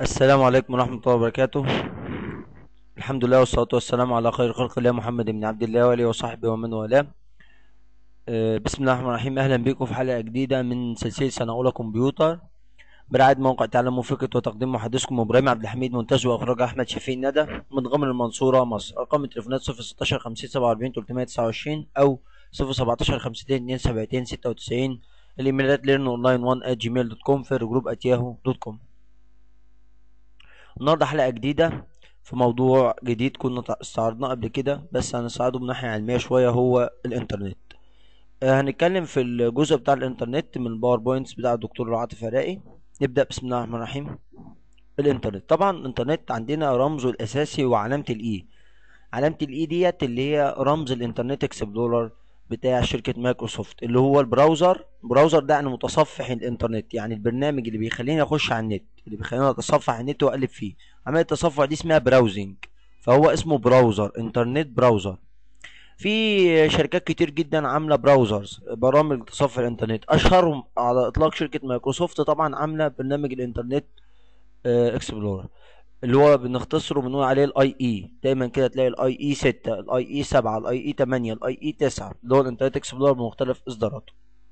السلام عليكم ورحمة الله وبركاته الحمد لله والصلاة والسلام على خير خلق الله محمد بن عبد الله وآله وصحبه ومن والاه آه، بسم الله الرحمن الرحيم أهلا بكم في حلقة جديدة من سلسلة سنة أولى كمبيوتر برعاية موقع تعلم وفكرة وتقديم محدثكم إبراهيم عبد الحميد منتج وإخراج أحمد شفيق ندى من غمر المنصورة مصر أرقام التليفونات صفر ستاشر خمسين سبعة وأربعين تلتمية تسعة وعشرين أو صفر سبعتاشر خمستين اتنين سبعتين ستة وتسعين الإيميلات ليرن أونلاين وان أت جيميل دوت كوم في جروب أت ياهو دوت كوم النهارده حلقة جديدة في موضوع جديد كنا تع- استعرضناه قبل كده بس هنستعرضه من ناحية علمية شوية هو الإنترنت آه، هنتكلم في الجزء بتاع الإنترنت من الباوربوينتس بتاع الدكتور عاطف عراقي نبدأ بسم الله الرحمن الرحيم الإنترنت طبعا الإنترنت عندنا رمزه الأساسي وعلامة الإي علامة الإي ديت اللي هي رمز الإنترنت إكسبلورر بتاع شركة مايكروسوفت اللي هو البراوزر البراوزر ده يعني متصفح الإنترنت يعني البرنامج اللي بيخليني أخش على النت اللي بيخليني أتصفح النت وأقلب فيه عملية التصفح دي اسمها براوزنج فهو اسمه براوزر انترنت براوزر في شركات كتير جدا عامله براوزرز برامج تصفح الانترنت اشهرهم على اطلاق شركه مايكروسوفت طبعا عامله برنامج الانترنت اكسبلورر اللي هو بنختصره بنقول عليه الاي اي دايما كده تلاقي الاي اي 6 الاي اي 7 الاي اي 8 الاي اي 9 اللي هو الانترنت اكسبلورر بمختلف اصداراته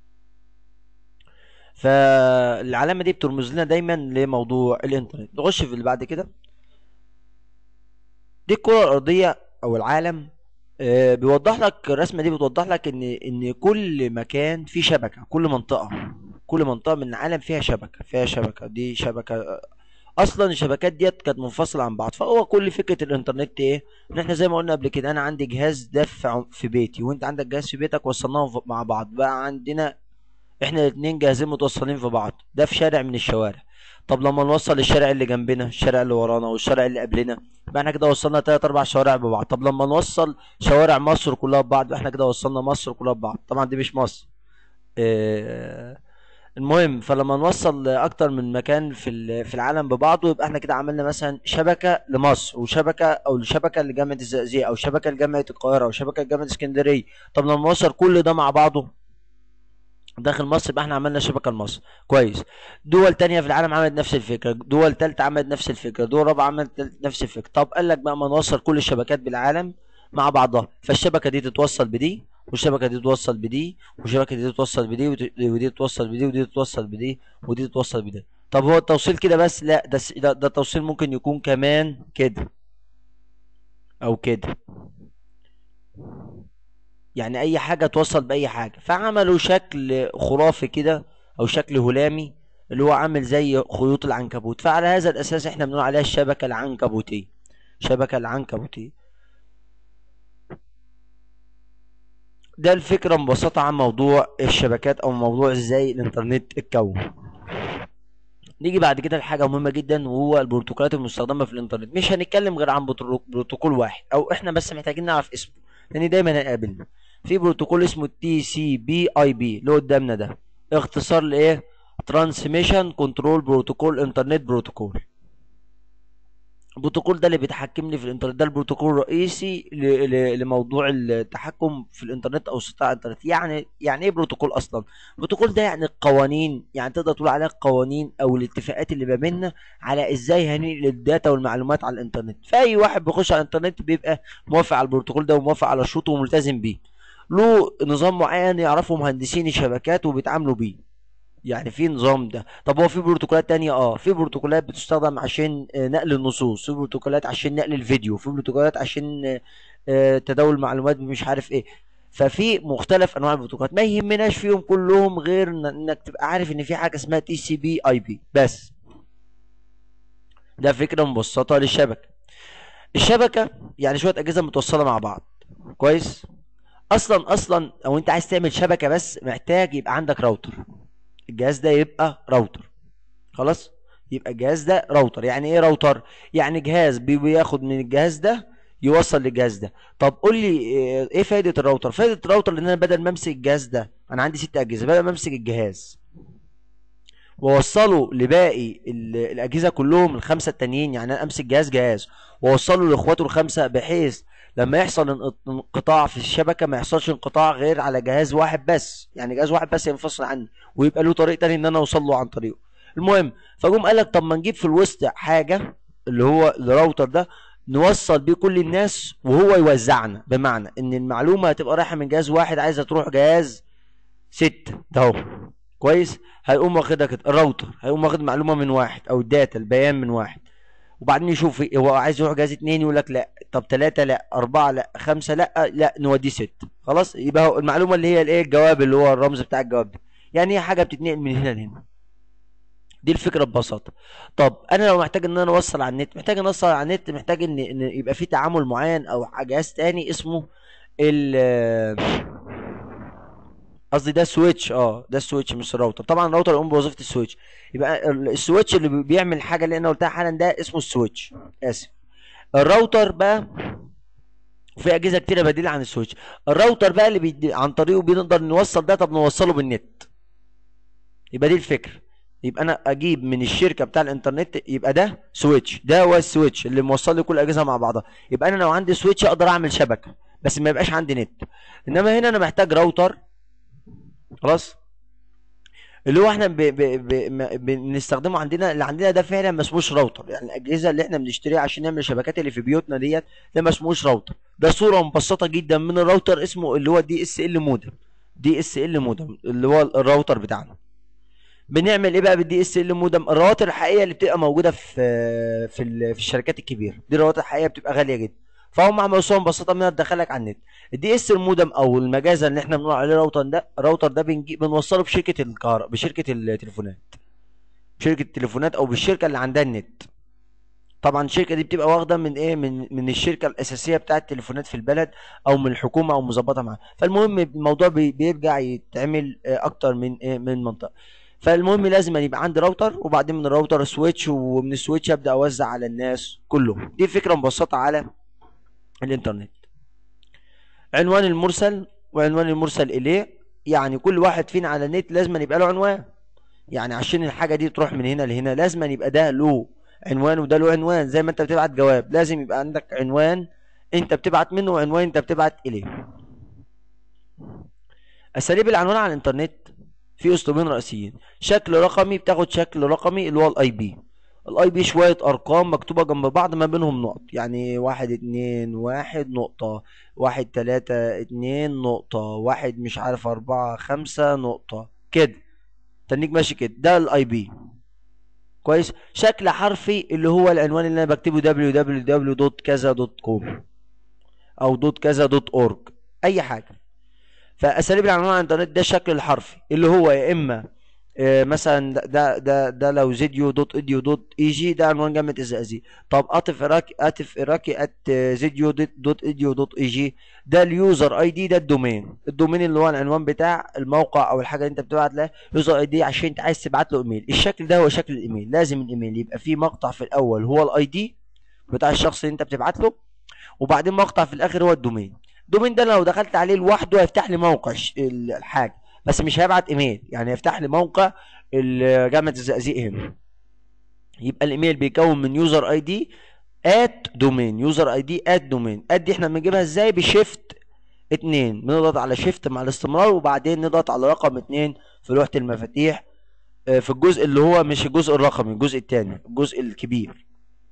فالعلامه دي بترمز لنا دايما لموضوع الانترنت نخش في اللي بعد كده دي الكرة الأرضية أو العالم آه، بيوضح لك الرسمة دي بتوضح لك إن إن كل مكان فيه شبكة كل منطقة كل منطقة من العالم فيها شبكة فيها شبكة دي شبكة أصلا الشبكات ديت كانت منفصلة عن بعض فهو كل فكرة الإنترنت إيه؟ إن إحنا زي ما قلنا قبل كده أنا عندي جهاز ده في عم- في بيتي وأنت عندك جهاز في بيتك وصلناهم ف- مع بعض بقى عندنا إحنا الاتنين جهازين متوصلين في بعض ده في شارع من الشوارع طب لما نوصل الشارع اللي جنبنا الشارع اللي ورانا والشارع اللي قبلنا يبقى احنا كده وصلنا تلات اربع شوارع ببعض طب لما نوصل شوارع مصر كلها ببعض يبقى احنا كده وصلنا مصر كلها ببعض طبعا دي مش مصر اه المهم فلما نوصل اكتر من مكان في ال- في العالم ببعضه يبقى احنا كده عملنا مثلا شبكه لمصر وشبكه او شبكه لجامعه الزقازيق او شبكه لجامعه القاهره او شبكه لجامعه اسكندريه طب لما نوصل كل ده مع بعضه داخل مصر يبقى احنا عملنا شبكه لمصر كويس دول تانية في العالم عملت نفس الفكره دول تالتة عملت نفس الفكره دول رابعه عملت تل- نفس الفكره طب قال لك بقى ما نوصل كل الشبكات بالعالم مع بعضها فالشبكه دي تتوصل بدي والشبكه دي تتوصل بدي والشبكه دي تتوصل بدي وت- ودي تتوصل بدي ودي تتوصل بدي ودي تتوصل بدي طب هو التوصيل كده بس لا ده س- ده, ده التوصيل ممكن يكون كمان كده او كده يعني اي حاجه توصل باي حاجه فعملوا شكل خرافي كده او شكل هلامي اللي هو عامل زي خيوط العنكبوت فعلى هذا الاساس احنا بنقول عليها الشبكه العنكبوتيه الشبكه العنكبوتيه ده الفكره مبسطه عن موضوع الشبكات او موضوع ازاي الانترنت اتكون نيجي بعد كده لحاجه مهمه جدا وهو البروتوكولات المستخدمه في الانترنت مش هنتكلم غير عن بترو- بروتوكول واحد او احنا بس محتاجين نعرف اسمه لان دايما هنقابلنا في بروتوكول اسمه تي سي بي اي بي اللي قدامنا ده اختصار لايه ترانسميشن كنترول بروتوكول انترنت بروتوكول البروتوكول ده اللي بيتحكمني في الانترنت ده البروتوكول الرئيسي ل- ل- لموضوع التحكم في الانترنت او استطاع الانترنت يعني يعني ايه بروتوكول اصلا البروتوكول ده يعني القوانين يعني تقدر تقول عليها القوانين او الاتفاقات اللي ما بيننا على ازاي هننقل الداتا والمعلومات على الانترنت فاي واحد بيخش على الانترنت بيبقى موافق على البروتوكول ده وموافق على شروطه وملتزم بيه له نظام معين يعرفه مهندسين الشبكات وبيتعاملوا بيه يعني في نظام ده طب هو في بروتوكولات تانية اه في بروتوكولات بتستخدم عشان آه، نقل النصوص في بروتوكولات عشان نقل الفيديو في بروتوكولات عشان آه، آه، تداول معلومات مش عارف ايه ففي مختلف انواع البروتوكولات ما يهمناش فيهم كلهم غير إن- انك تبقى عارف ان في حاجه اسمها تي سي بي اي بي بس ده فكره مبسطه للشبكه الشبكه يعني شويه اجهزه متوصله مع بعض كويس اصلا اصلا او انت عايز تعمل شبكه بس محتاج يبقى عندك راوتر الجهاز ده يبقى راوتر خلاص يبقى الجهاز ده راوتر يعني ايه راوتر يعني جهاز بي- بياخد من الجهاز ده يوصل للجهاز ده طب قول لي ايه إيه فايده الراوتر فايده الراوتر ان انا بدل ما امسك الجهاز ده انا عندي ست اجهزه بدل ما امسك الجهاز واوصله لباقي ال- الاجهزه كلهم الخمسه التانيين يعني انا امسك جهاز جهاز واوصله لاخواته الخمسه بحيث لما يحصل انق- انقطاع في الشبكه ما يحصلش انقطاع غير على جهاز واحد بس يعني جهاز واحد بس ينفصل عني ويبقى له طريق تاني ان انا اوصل له عن طريقه المهم فجم قال لك طب ما نجيب في الوسط حاجه اللي هو الراوتر ده نوصل بيه كل الناس وهو يوزعنا بمعنى ان المعلومه هتبقى رايحه من جهاز واحد عايزه تروح جهاز ستة ده اهو كويس هيقوم واخدها كده الراوتر هيقوم واخد معلومه من واحد او الداتا البيان من واحد وبعدين يشوف هو عايز يروح جهاز اتنين يقول لك لا طب تلاتة لا أربعة لا خمسة لا لا نوديه ست خلاص يبقى هو المعلومة اللي هي الايه الجواب اللي هو الرمز بتاع الجواب ده يعني هي حاجة بتتنقل من هنا لهنا دي الفكرة ببساطة طب أنا لو محتاج إن أنا أوصل على النت محتاج إن أوصل على النت محتاج إن إن يبقى في تعامل معين أو جهاز تاني اسمه ال قصدي ده سويتش اه ده السويتش مش الراوتر طبعا الراوتر يقوم بوظيفه السويتش يبقى ال- السويتش اللي بي- بيعمل الحاجه اللي انا قلتها حالا ده اسمه السويتش اسف الراوتر بقى في اجهزه كتيره بديله عن السويتش الراوتر بقى اللي بيدي عن طريقه بنقدر نوصل ده طب نوصله بالنت يبقى دي الفكره يبقى انا اجيب من الشركه بتاع الانترنت يبقى ده سويتش ده هو السويتش اللي موصل لي كل الاجهزه مع بعضها يبقى انا لو عندي سويتش اقدر اعمل شبكه بس ما يبقاش عندي نت انما هنا انا محتاج راوتر خلاص اللي هو احنا ب... ب... ب... ما- بنستخدمه عندنا اللي عندنا ده فعلا ما اسموش راوتر يعني الاجهزه اللي احنا بنشتريها عشان نعمل الشبكات اللي في بيوتنا ديت ده ما اسموش راوتر ده صوره مبسطه جدا من الراوتر اسمه اللي هو دي اس ال مودم دي اس ال مودم اللي هو الراوتر بتاعنا بنعمل ايه بقى بالدي اس ال مودم الرواتر الحقيقيه اللي بتبقى موجوده في في ال- في الشركات الكبيره دي الرواتر الحقيقيه بتبقى غاليه جدا فهم عملوا صوره مبسطه منها تدخلك على النت الدي اس المودم او المجازا اللي احنا بنقول عليه راوتر ده الراوتر ده بنجي بنوصله بشركه الكهرباء بشركه التليفونات بشركه التليفونات او بالشركه اللي عندها النت طبعا الشركه دي بتبقى واخده من ايه من من الشركه الاساسيه بتاعه التليفونات في البلد او من الحكومه او مظبطه معاها فالمهم الموضوع بي- بيرجع يتعمل آه، اكتر من ايه من منطقه فالمهم لازم أن يبقى عندي راوتر وبعدين من الراوتر سويتش ومن السويتش ابدا اوزع على الناس كلهم دي فكره مبسطه على الانترنت عنوان المرسل وعنوان المرسل اليه يعني كل واحد فينا على النت لازم أن يبقى له عنوان يعني عشان الحاجه دي تروح من هنا لهنا لازم أن يبقى ده له عنوان وده له عنوان زي ما انت بتبعت جواب لازم يبقى عندك عنوان انت بتبعت منه وعنوان انت بتبعت اليه اساليب العنوان على الانترنت في اسلوبين رئيسيين شكل رقمي بتاخد شكل رقمي اللي هو الاي بي الاي بي شويه ارقام مكتوبه جنب بعض ما بينهم نقط يعني واحد اتنين واحد نقطه واحد تلاتة اتنين نقطه واحد مش عارف اربعة خمسة نقطه كده تنيك ماشي كده ده الاي بي كويس شكل حرفي اللي هو العنوان اللي انا بكتبه www.كذا.com او دوت كذا دوت اورج اي حاجه فاساليب العنوان على الانترنت ده الشكل الحرفي اللي هو يا اما آه، مثلا ده- ده ده ده لو زيديو دوت اديو دوت اي جي ده عنوان جامعه الزقازيق طب اطف عراقي اطف عراقي ات زيديو دوت دوت اديو دوت اي جي ده اليوزر اي دي ده الدومين الدومين اللي هو العنوان بتاع الموقع او الحاجه اللي انت بتبعت لها يوزر اي دي عشان انت عايز تبعت له ايميل الشكل ده هو شكل الايميل لازم الايميل يبقى فيه مقطع في الاول هو الاي دي بتاع الشخص اللي انت بتبعت له وبعدين مقطع في الاخر هو الدومين الدومين ده لو دخلت عليه لوحده هيفتح لي موقع ش- ال- الحاجه بس مش هيبعت ايميل يعني هيفتح لي موقع ال- جامعه الزقازيق هنا يبقى الايميل بيكون من يوزر اي دي ات دومين يوزر اي دي ات دومين ات دي احنا بنجيبها ازاي بشيفت اتنين بنضغط على شيفت مع الاستمرار وبعدين نضغط على رقم اتنين في لوحه المفاتيح آه، في الجزء اللي هو مش الجزء الرقمي الجزء التاني الجزء الكبير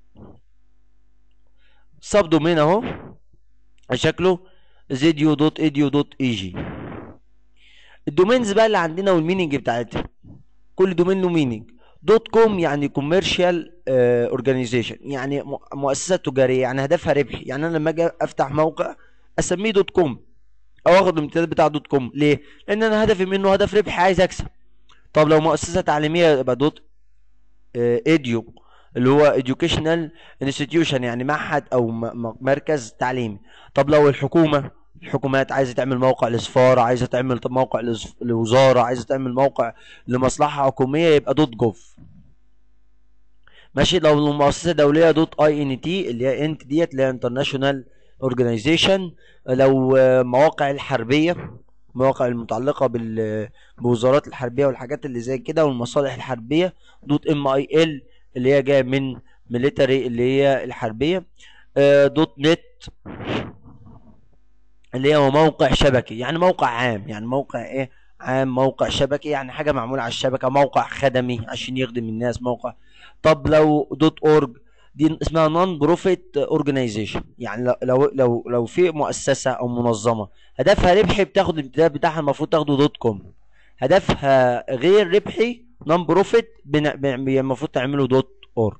سب دومين اهو شكله زيديو دوت ايديو دوت اي جي الدومينز بقى اللي عندنا والميننج بتاعتها كل دومين له ميننج دوت كوم يعني كوميرشال اورجانيزيشن يعني م- مؤسسه تجاريه يعني هدفها ربحي يعني انا لما اجي افتح موقع اسميه دوت كوم او اخد الامتداد بتاع دوت كوم ليه لان انا هدفي منه هدف ربحي عايز اكسب طب لو مؤسسه تعليميه يبقى دوت ايديو اللي هو educational institution يعني معهد او م- م- مركز تعليمي طب لو الحكومه الحكومات عايزه تعمل موقع لسفاره عايزه تعمل موقع لز- لوزاره عايزه تعمل موقع لمصلحه حكوميه يبقى دوت جوف ماشي لو مؤسسه دوليه دوت اي ان تي اللي هي انت ديت اللي هي انترناشونال اورجانيزيشن لو آه، مواقع الحربيه المواقع المتعلقه بال بوزارات الحربيه والحاجات اللي زي كده والمصالح الحربيه دوت ام اي ال اللي هي جايه من ميليتري اللي هي الحربيه آه، دوت نت اللي هو موقع شبكي يعني موقع عام يعني موقع ايه عام موقع شبكي يعني حاجه معموله على الشبكه موقع خدمي عشان يخدم الناس موقع طب لو دوت اورج دي اسمها نون بروفيت اورجانيزيشن يعني لو لو لو لو في مؤسسه او منظمه هدفها ربحي بتاخد الامتداد بتاعها المفروض تاخده دوت كوم هدفها غير ربحي نون بروفيت المفروض تعمله دوت اورج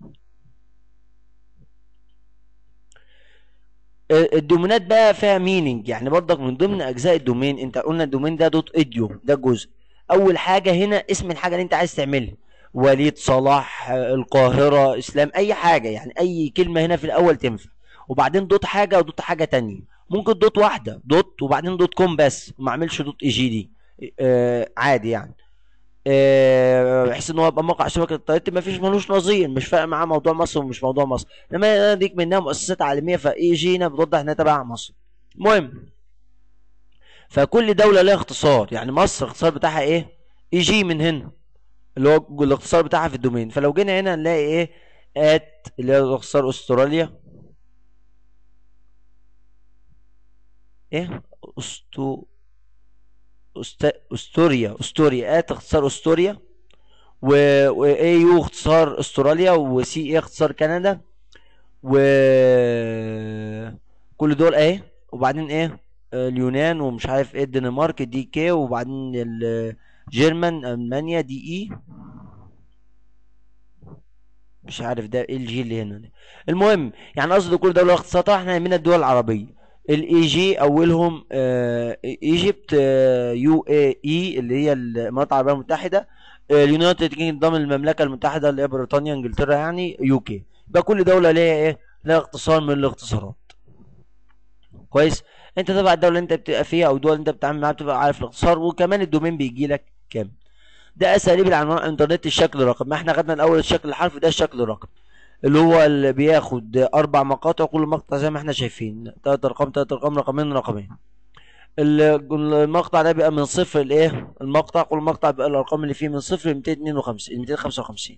الدومينات بقى فيها ميننج يعني برضك من ضمن اجزاء الدومين انت قلنا الدومين ده دوت اديو ده جزء اول حاجه هنا اسم الحاجه اللي انت عايز تعملها وليد صلاح القاهره اسلام اي حاجه يعني اي كلمه هنا في الاول تنفع وبعدين دوت حاجه ودوت حاجه تانية ممكن دوت واحده دوت وبعدين دوت كوم بس وما اعملش دوت اي جي دي آه عادي يعني آه، بحيث ان هو يبقى موقع شبكه الطريق ما فيش ملوش نظير مش فارق معاه موضوع مصر ومش موضوع مصر انما ديك منها مؤسسات عالميه فاي جينا بتوضح انها تبع مصر المهم فكل دوله لها اختصار يعني مصر الاختصار بتاعها ايه اي جي من هنا اللي هو الاختصار بتاعها في الدومين فلو جينا هنا نلاقي ايه ات اللي هو اختصار استراليا ايه استو أست... استوريا استوريا ات اختصار استوريا و اي يو اختصار استراليا وسي اي اختصار كندا و كل دول ايه وبعدين ايه اليونان ومش عارف ايه الدنمارك دي كي وبعدين الجيرمان المانيا دي اي مش عارف ده ايه الجي اللي هنا المهم يعني قصد كل دوله اختصارها احنا من الدول العربيه الاي جي اولهم ايجيبت يو اي اي اللي هي الامارات العربيه المتحده اليونايتد كينجدوم المملكه المتحده اللي هي بريطانيا انجلترا يعني يو كي يبقى كل دوله ليها ايه لها اختصار من الاختصارات كويس انت تبع الدوله اللي انت بتبقى فيها او الدول اللي انت بتتعامل معاها بتبقى عارف الاختصار وكمان الدومين بيجي لك كام ده اساليب العنوان الانترنت الشكل الرقم ما احنا خدنا الاول الشكل الحرفي ده الشكل الرقم اللي هو اللي بياخد اربع مقاطع كل مقطع زي ما احنا شايفين تلات ارقام تلات ارقام رقمين رقمين المقطع ده بيبقى من صفر لايه المقطع كل مقطع بيبقى الارقام اللي فيه من صفر ل 252 255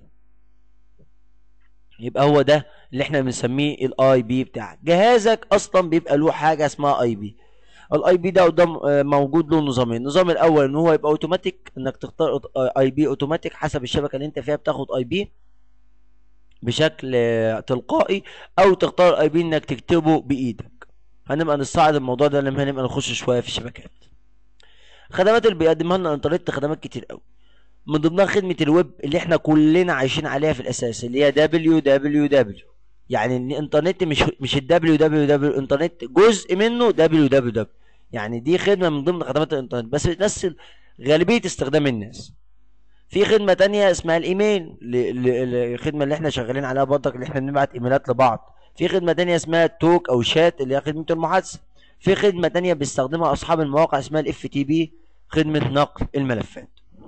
يبقى هو ده اللي احنا بنسميه الاي بي بتاعك جهازك اصلا بيبقى له حاجه اسمها اي بي الاي بي ده قدام موجود له نظامين النظام الاول ان هو يبقى اوتوماتيك انك تختار اي بي اوتوماتيك حسب الشبكه اللي انت فيها بتاخد اي بي بشكل تلقائي او تختار اي بي انك تكتبه بايدك هنبقى نستعرض الموضوع ده لما هنبقى نخش شويه في الشبكات خدمات اللي بيقدمها لنا الانترنت خدمات كتير قوي من ضمنها خدمه الويب اللي احنا كلنا عايشين عليها في الاساس اللي هي دبليو دبليو دبليو يعني الانترنت مش مش الدبليو دبليو دبليو الانترنت جزء منه دبليو دبليو دبليو يعني دي خدمه من ضمن خدمات الانترنت بس بتمثل غالبيه استخدام الناس في خدمة تانية اسمها الايميل الخدمة اللي احنا شغالين عليها برضك اللي احنا بنبعت ايميلات لبعض في خدمة تانية اسمها توك او شات اللي هي خدمة المحادثة في خدمة تانية بيستخدمها اصحاب المواقع اسمها الاف تي بي خدمة نقل الملفات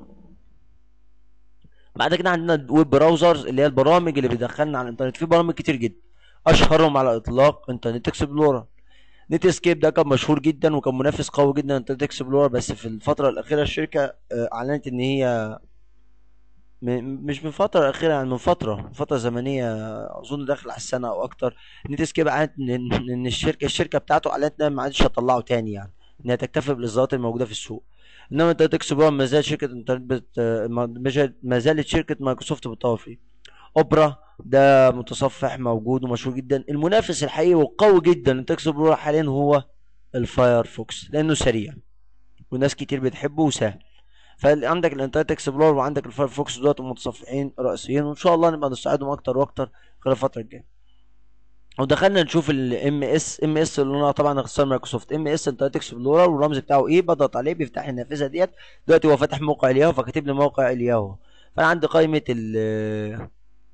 بعد كده عندنا ويب براوزرز اللي هي البرامج اللي بتدخلنا على الانترنت في برامج كتير جدا اشهرهم على الاطلاق انترنت اكسبلورر نت اسكيب ده كان مشهور جدا وكان منافس قوي جدا انترنت اكسبلورر بس في الفترة الأخيرة الشركة أعلنت إن هي مش من فترة أخيرة يعني من فترة فترة زمنية أظن داخل على السنة أو أكتر نت سكيب أعلنت إن الشركة الشركة بتاعته أعلنت إنها ما عادش هتطلعه تاني يعني إنها تكتفي بالإصدارات الموجودة في السوق إنما أنت تكسب ما زال شركة إنترنت بت... ما زالت شركة مايكروسوفت بتطور فيه أوبرا ده متصفح موجود ومشهور جدا المنافس الحقيقي والقوي جدا لتكسب حاليا هو الفايرفوكس لأنه سريع وناس كتير بتحبه وسهل فعندك الانترنت اكسبلور وعندك الفايرفوكس دلوقتي متصفحين رئيسيين وان شاء الله نبقى نساعدهم اكتر واكتر خلال الفتره الجايه ودخلنا نشوف الام اس ام اس اللي هو طبعا اختصار مايكروسوفت ام اس انترنت اكسبلورر والرمز بتاعه ايه بضغط عليه بيفتح لي النافذه ديت دلوقتي هو فاتح موقع الياهو فكاتب لي موقع الياهو فانا عندي قائمه ال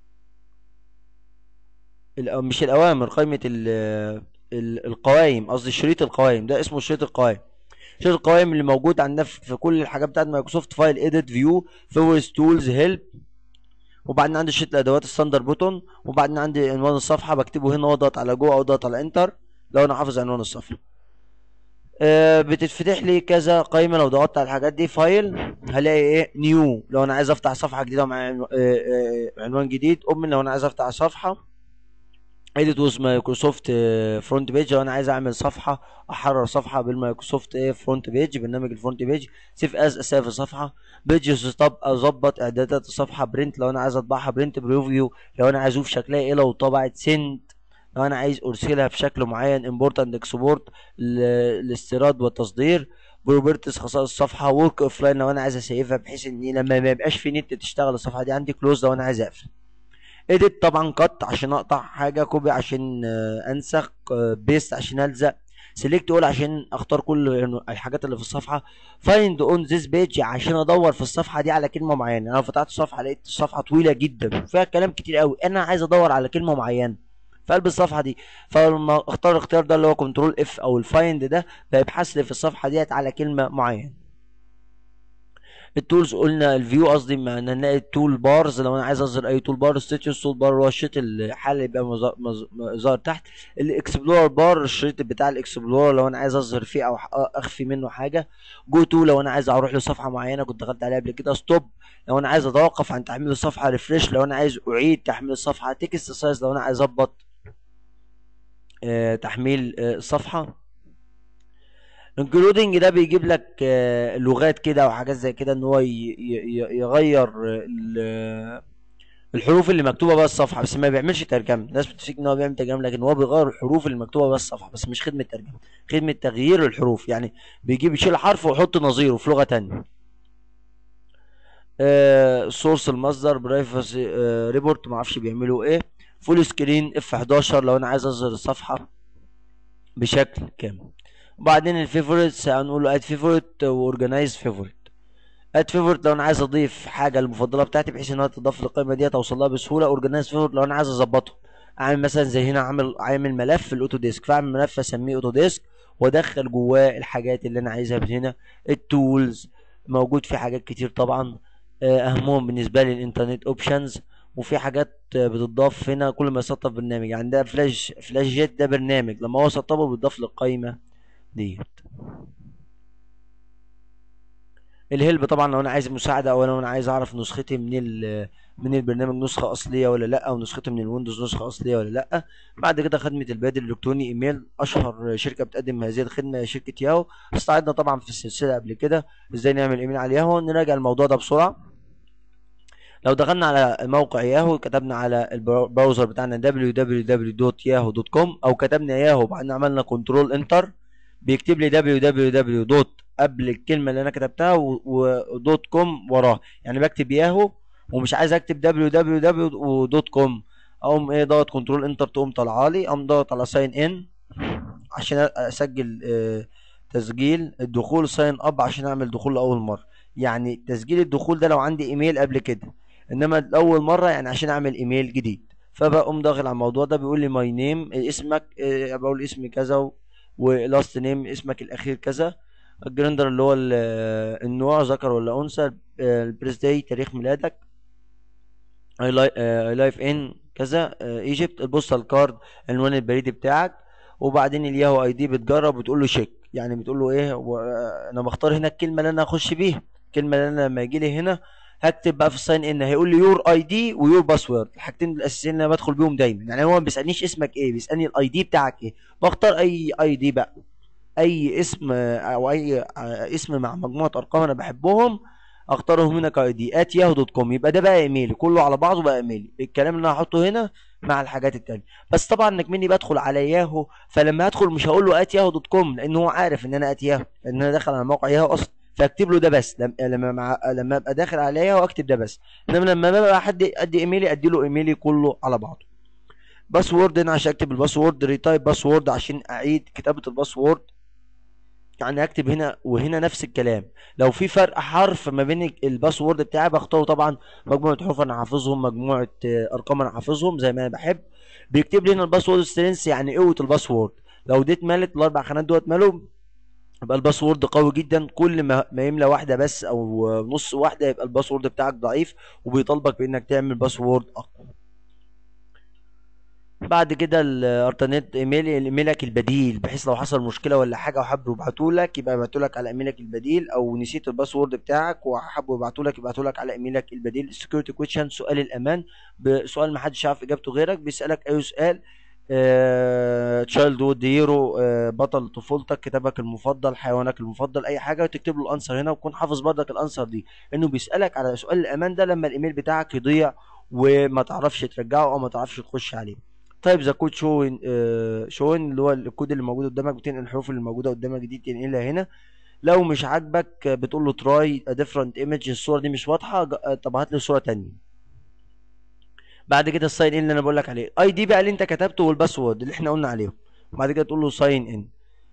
مش الاوامر قائمه ال القوائم قصدي شريط القوائم ده اسمه شريط القوائم شريط القوائم اللي موجود عندنا في كل الحاجات بتاعت مايكروسوفت فايل اديت فيو فيورس تولز هيلب وبعدين عندي شريط الادوات الستاندر بوتون وبعدين عندي عنوان الصفحه بكتبه هنا واضغط على جو او اضغط على انتر لو انا حافظ عنوان الصفحه آه بتتفتح لي كذا قائمه لو ضغطت على الحاجات دي فايل هلاقي ايه نيو لو انا عايز افتح صفحه جديده مع عنوان جديد اوبن لو انا عايز افتح صفحه اديت ويز مايكروسوفت فرونت بيج لو انا عايز اعمل صفحه احرر صفحه بالمايكروسوفت ايه فرونت بيج برنامج الفرونت بيج سيف از اسيف الصفحه بيج سيت اظبط اعدادات الصفحه برنت لو انا عايز اطبعها برنت بريفيو لو انا عايز اشوف شكلها ايه لو طبعت سند لو انا عايز ارسلها في شكل معين امبورت اند اكسبورت الاستيراد والتصدير بروبرتيز خصائص الصفحه ورك اوف لاين لو انا عايز اسيفها بحيث ان لما ما يبقاش في نت تشتغل الصفحه دي عندي كلوز لو انا عايز اقفل اديت طبعا كات عشان اقطع حاجه كوبي عشان آه، انسخ بيست عشان الزق سيلكت اول عشان اختار كل الحاجات اللي في الصفحه فايند اون ذيس بيج عشان ادور في الصفحه دي على كلمه معينه انا فتحت الصفحه لقيت الصفحه طويله جدا فيها كلام كتير قوي انا عايز ادور على كلمه معينه في قلب الصفحه دي فلما اختار الاختيار ده اللي هو كنترول اف او الفايند ده بيبحث لي في الصفحه ديت على كلمه معينه التولز قلنا الفيو قصدي ما ان نلاقي التول بارز لو انا عايز اظهر اي تول بار ستيتشز تول بار هو الشريط الحالي اللي يبقى مظا- مظ- ظاهر تحت الاكسبلورر بار الشريط بتاع الاكسبلورر لو انا عايز اظهر فيه او اخفي منه حاجه جو تو لو انا عايز اروح لصفحه معينه كنت دخلت عليها قبل كده ستوب لو انا عايز اتوقف عن تحميل الصفحه ريفريش لو انا عايز اعيد تحميل الصفحه تكست سايز لو انا عايز اظبط آه، تحميل آه، الصفحه انكلودنج ده بيجيب لك آه، لغات كده وحاجات زي كده ان هو ي- ي- يغير آه، ال- الحروف اللي مكتوبه بقى الصفحه بس ما بيعملش ترجمه الناس بتفكر ان هو بيعمل ترجمه لكن هو بيغير الحروف اللي مكتوبه بقى الصفحه بس مش خدمه ترجمه خدمه تغيير الحروف يعني بيجيب يشيل حرف ويحط نظيره في لغه تانية سورس المصدر برايفسي ريبورت ما اعرفش بيعملوا ايه فول سكرين اف 11 لو انا عايز اظهر الصفحه بشكل كامل وبعدين الفيفوريتس هنقول له اد فيفوريت واورجنايز فيفوريت اد فيفوريت لو انا عايز اضيف حاجه المفضله بتاعتي بحيث انها تضاف للقائمه دي اوصل لها بسهوله اورجنايز فيفوريت لو انا عايز اظبطه اعمل مثلا زي هنا عامل عامل ملف في الاوتو ديسك فاعمل ملف اسميه اوتو ديسك وادخل جواه الحاجات اللي انا عايزها من هنا التولز موجود في حاجات كتير طبعا آه، اهمهم بالنسبه لي الانترنت اوبشنز وفي حاجات آه، بتضاف هنا كل ما يسطب برنامج يعني ده فلاش فلاش جيت ده برنامج لما هو سطبه بيضاف للقائمه ديت الهيلب طبعا لو انا عايز مساعده او لو انا عايز اعرف نسختي من ال من البرنامج نسخه اصليه ولا لا او نسختي من الويندوز نسخه اصليه ولا لا بعد كده خدمه البريد الالكتروني ايميل اشهر شركه بتقدم هذه الخدمه هي شركه ياهو استعدنا طبعا في السلسله قبل كده ازاي نعمل ايميل على ياهو نراجع الموضوع ده بسرعه لو دخلنا على موقع ياهو كتبنا على البراوزر بتاعنا www.yahoo.com او كتبنا ياهو وبعدين عملنا كنترول انتر بيكتب لي www دوت قبل الكلمه اللي انا كتبتها ودوت كوم وراها يعني بكتب ياهو ومش عايز اكتب www ودوت كوم اقوم ايه ضغط كنترول انتر تقوم طالعه لي اقوم ضغط على ساين ان عشان اسجل آه، تسجيل الدخول ساين اب عشان اعمل دخول لاول مره يعني تسجيل الدخول ده لو عندي ايميل قبل كده انما لاول مره يعني عشان اعمل ايميل جديد فبقوم داخل على الموضوع ده بيقول لي ماي نيم اسمك آه، بقول اسمي كذا ولاست نيم اسمك الاخير كذا الجرندر اللي هو ال- آه، النوع ذكر ولا انثى البريس داي تاريخ ميلادك اي لايف ان كذا ايجيبت البوستال كارد عنوان البريد بتاعك وبعدين الياهو اي دي بتجرب وتقول له شيك يعني بتقول له ايه و- آه، انا بختار هنا الكلمه اللي انا هخش بيها الكلمه اللي انا لما يجي لي هنا هكتب بقى في الساين ان هيقول لي يور اي دي ويور باسورد الحاجتين الاساسيين اللي انا بدخل بيهم دايما يعني هو ما بيسالنيش اسمك ايه بيسالني الاي دي بتاعك ايه بختار اي اي دي بقى اي اسم آه، او اي آه، اسم مع مجموعه ارقام انا بحبهم اختارهم هنا كاي دي ات ياهو دوت كوم يبقى ده بقى ايميلي كله على بعضه بقى ايميلي الكلام اللي انا هحطه هنا مع الحاجات التانية بس طبعا انك مني بدخل على ياهو فلما ادخل مش هقول له ات ياهو دوت كوم لان هو عارف ان انا ات ياهو لان انا داخل على موقع ياهو اصلا فاكتب له ده بس لما لما مع... لما ابقى داخل على ياهو اكتب ده بس انما لما ببقى حد ادي ايميلي ادي له ايميلي كله على بعضه باسورد هنا عشان اكتب الباسورد ريتايب باسورد عشان اعيد كتابة الباسورد يعني اكتب هنا وهنا نفس الكلام لو في فرق حرف ما بين الباسورد بتاعي بختاره طبعا مجموعه حروف انا حافظهم مجموعه آه، ارقام انا حافظهم زي ما انا بحب بيكتب لي هنا الباسورد سترينث يعني قوه الباسورد لو دي اتملت الاربع خانات دوت مالوا يبقى الباسورد قوي جدا كل ما ما يملى واحده بس او نص واحده يبقى الباسورد بتاعك ضعيف وبيطالبك بانك تعمل باسورد اقوى بعد كده الارتنت ايميل ايميلك البديل بحيث لو حصل مشكله ولا حاجه وحبوا يبعتوا لك يبقى يبعتوا لك على ايميلك البديل او نسيت الباسورد بتاعك وحبوا يبعتوا لك يبعتوا لك على ايميلك البديل السكيورتي كويشن سؤال الامان بسؤال ما حدش عارف اجابته غيرك بيسالك اي سؤال تشايلد وود هيرو بطل طفولتك كتابك المفضل حيوانك المفضل اي حاجه وتكتب له الانسر هنا وتكون حافظ برضك الانسر دي انه بيسالك على سؤال الامان ده لما الايميل بتاعك يضيع وما تعرفش ترجعه او ما تعرفش تخش عليه طيب ذا كود شوين شوين اللي هو الكود اللي موجود قدامك بتنقل الحروف اللي موجوده قدامك دي تنقلها هنا لو مش عاجبك آه، بتقول له تراي ديفرنت ايمج الصوره دي مش واضحه ج- آه، طب هات لي صوره تانية بعد كده الساين ان اللي انا بقول لك عليه اي دي بقى اللي انت كتبته والباسورد اللي احنا قلنا عليهم وبعد كده تقول له ساين ان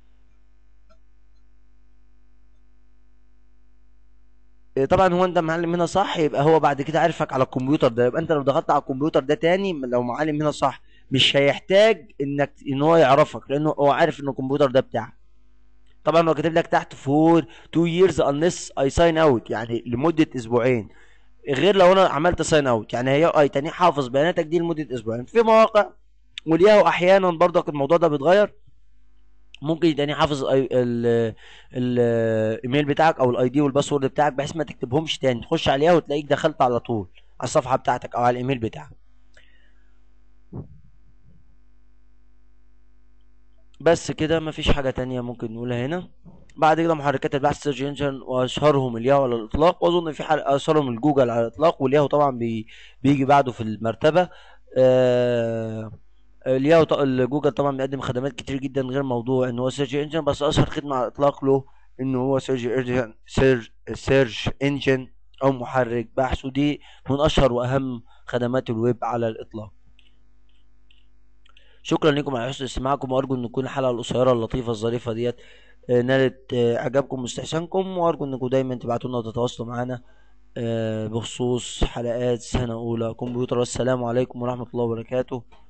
إيه طبعا هو انت معلم هنا صح يبقى هو بعد كده عارفك على الكمبيوتر ده يبقى انت لو ضغطت على الكمبيوتر ده تاني لو معلم هنا صح مش هيحتاج انك ان هو يعرفك لانه هو عارف ان الكمبيوتر ده بتاعك طبعا هو كاتب لك تحت فور 2 years unless I sign out يعني لمدة اسبوعين غير لو انا عملت ساين اوت يعني هي اي تاني حافظ بياناتك دي لمدة اسبوعين في مواقع والياهو احيانا برضك الموضوع ده بيتغير ممكن تاني حافظ ال- ال- الايميل بتاعك او الاي دي والباسورد بتاعك بحيث ما تكتبهمش تاني تخش عليها وتلاقيك دخلت على طول على الصفحة بتاعتك او على الايميل بتاعك بس كده مفيش حاجة تانية ممكن نقولها هنا بعد كده محركات البحث سيرش انجن واشهرهم الياهو على الاطلاق واظن في حلقة اشهرهم الجوجل على الاطلاق والياهو طبعا بي بيجي بعده في المرتبة آه الياهو ط- الجوجل طبعا بيقدم خدمات كتير جدا غير موضوع ان هو سيرش انجن بس اشهر خدمة على الاطلاق له ان هو سيرش انجن سيرش سيرش انجن او محرك بحث ودي من اشهر واهم خدمات الويب على الاطلاق شكرا لكم على حسن استماعكم وارجو ان تكون الحلقه القصيره اللطيفه الظريفه ديت آه، نالت آه، اعجابكم واستحسانكم وارجو انكم دايما تبعتوا لنا وتتواصلوا معنا آه، بخصوص حلقات سنه اولى كمبيوتر والسلام عليكم ورحمه الله وبركاته